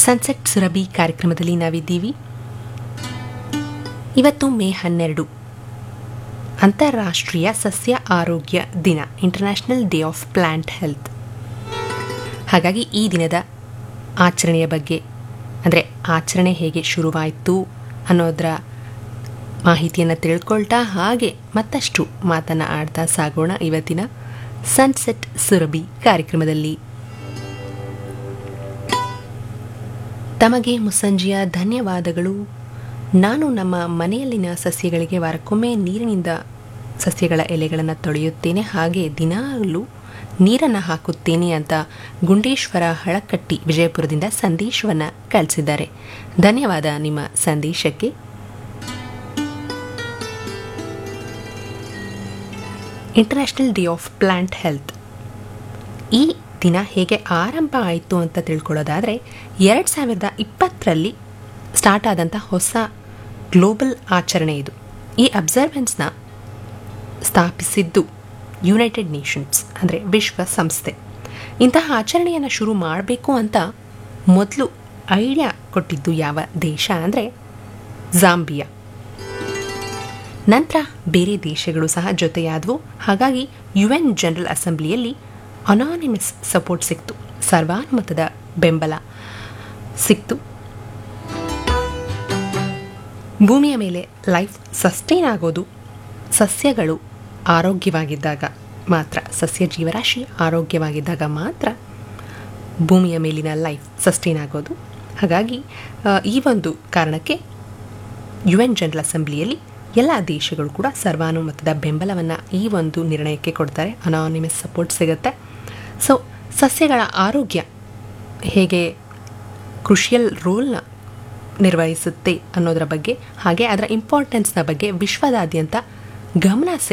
sunset Surabhi ಕಾರ್ಯಕ್ರಮದಲ್ಲಿ ನಾವಿದ್ದೀವಿ ಇವತ್ತು ಮೇ ಹನ್ನೆರಡು ಅಂತಾರಾಷ್ಟ್ರೀಯ ಸಸ್ಯ ಆರೋಗ್ಯ ದಿನ international day of plant health ಹಾಗಾಗಿ ಈ ದಿನದ ಆಚರಣೆಯ ಬಗ್ಗೆ ಅಂದರೆ ಆಚರಣೆ ಹೇಗೆ ಶುರುವಾಯಿತು ಅನ್ನೋದರ ಮಾಹಿತಿಯನ್ನು ತಿಳ್ಕೊಳ್ತಾ ಹಾಗೆ ಮತ್ತಷ್ಟು ಮಾತನ್ನು ಆಡ್ತಾ ಸಾಗೋಣ ಇವತ್ತಿನ ಸನ್ಸೆಟ್ ಸುರಭಿ ಕಾರ್ಯಕ್ರಮದಲ್ಲಿ ತಮಗೆ ಮುಸ್ಸಂಜೆಯ ಧನ್ಯವಾದಗಳು ನಾನು ನಮ್ಮ ಮನೆಯಲ್ಲಿನ ಸಸ್ಯಗಳಿಗೆ ವಾರಕ್ಕೊಮ್ಮೆ ನೀರಿನಿಂದ ಸಸ್ಯಗಳ ಎಲೆಗಳನ್ನು ತೊಳೆಯುತ್ತೇನೆ ಹಾಗೆ ದಿನಾಗಲೂ ನೀರನ್ನು ಹಾಕುತ್ತೇನೆ ಅಂತ ಗುಂಡೇಶ್ವರ ಹಳಕಟ್ಟಿ ವಿಜಯಪುರದಿಂದ ಸಂದೇಶವನ್ನು ಕಳಿಸಿದ್ದಾರೆ ಧನ್ಯವಾದ ನಿಮ್ಮ ಸಂದೇಶಕ್ಕೆ international day of plant health ಈ ದಿನ ಹೇಗೆ ಆರಂಭ ಆಯಿತು ಅಂತ ತಿಳ್ಕೊಳ್ಳೋದಾದರೆ ಎರಡು ಸಾವಿರದ ಇಪ್ಪತ್ತರಲ್ಲಿ ಸ್ಟಾರ್ಟ್ ಆದಂಥ ಹೊಸ ಗ್ಲೋಬಲ್ ಆಚರಣೆ ಇದು ಈ ಅಬ್ಸರ್ವೆನ್ಸ್ನ ಸ್ಥಾಪಿಸಿದ್ದು ಯುನೈಟೆಡ್ ನೇಷನ್ಸ್ ಅಂದರೆ ವಿಶ್ವಸಂಸ್ಥೆ ಇಂತಹ ಆಚರಣೆಯನ್ನು ಶುರು ಮಾಡಬೇಕು ಅಂತ ಮೊದಲು ಐಡಿಯಾ ಕೊಟ್ಟಿದ್ದು ಯಾವ ದೇಶ ಅಂದರೆ ಜಾಂಬಿಯಾ ನಂತರ ಬೇರೆ ದೇಶಗಳು ಸಹ ಜೊತೆಯಾದವು ಹಾಗಾಗಿ ಯು ಎನ್ ಜನರಲ್ ಅಸೆಂಬ್ಲಿಯಲ್ಲಿ ಅನಾನಿಮಸ್ ಸಪೋರ್ಟ್ ಸಿಕ್ತು ಸರ್ವಾನುಮತದ ಬೆಂಬಲ ಸಿಕ್ತು ಭೂಮಿಯ ಮೇಲೆ ಲೈಫ್ ಸಸ್ಟೈನ್ ಆಗೋದು ಸಸ್ಯಗಳು ಆರೋಗ್ಯವಾಗಿದ್ದಾಗ ಮಾತ್ರ ಸಸ್ಯ ಜೀವರಾಶಿ ಆರೋಗ್ಯವಾಗಿದ್ದಾಗ ಮಾತ್ರ ಭೂಮಿಯ ಮೇಲಿನ ಲೈಫ್ ಸಸ್ಟೈನ್ ಆಗೋದು ಹಾಗಾಗಿ ಆ, ಈ ಒಂದು ಕಾರಣಕ್ಕೆ ಯು ಎನ್ ಜನರಲ್ ಅಸೆಂಬ್ಲಿಯಲ್ಲಿ ಎಲ್ಲ ದೇಶಗಳು ಕೂಡ ಸರ್ವಾನುಮತದ ಬೆಂಬಲವನ್ನು ಈ ಒಂದು ನಿರ್ಣಯಕ್ಕೆ ಕೊಡ್ತಾರೆ ಅನಾನಿಮಸ್ ಸಪೋರ್ಟ್ ಸಿಗುತ್ತೆ ಸೊ ಸಸ್ಯಗಳ ಆರೋಗ್ಯ ಹೇಗೆ ಕ್ರುಷಿಯಲ್ ರೋಲ್ನ ನಿರ್ವಹಿಸುತ್ತೆ ಅನ್ನೋದರ ಬಗ್ಗೆ ಹಾಗೆ ಅದರ ಇಂಪಾರ್ಟೆನ್ಸ್ನ ಬಗ್ಗೆ ವಿಶ್ವದಾದ್ಯಂತ ಗಮನ